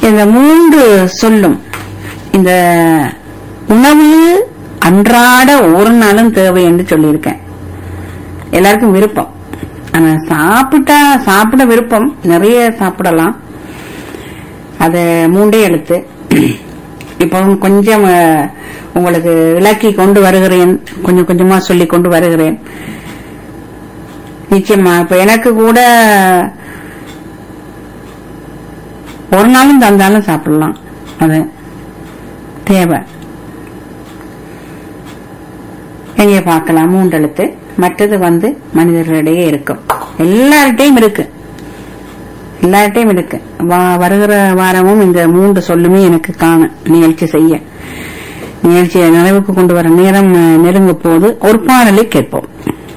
இந்த மூன்று சொல்லும் இந்த உணவு அன்றாட ஒரு நாளும் தேவை என்று சொல்லியிருக்கேன் எல்லாருக்கும் விருப்பம் ஆனா சாப்பிட்டா சாப்பிட விருப்பம் நிறைய சாப்பிடலாம் அது மூண்டே எழுத்து இப்போ கொஞ்சம் அஹ், உங்களுக்கு விளக்கி கொண்டு வருகிறேன் கொஞ்சம் கொஞ்சமா சொல்லி கொண்டு வருகிறேன் நிச்சயமா இப்ப எனக்கு கூட ஒரு நாளும் தந்தாலும் சாப்பிடலாம் அது தேவை எங்கே பார்க்கலாம் மூன்றெழுத்து மற்றது வந்து மனிதர்களிடையே இருக்கும் எல்லார்கிட்டையும் இருக்கு எல்லார்கிட்டையும் இருக்கு வா- வருகிற வாரமும் இந்த மூன்று சொல்லுமே எனக்கு காண நிகழ்ச்சி செய்ய நிகழ்ச்சியை நிறைவுக்கு கொண்டு வர நேரம் அஹ், நெருங்க போது ஒரு பாடலை கேட்போம்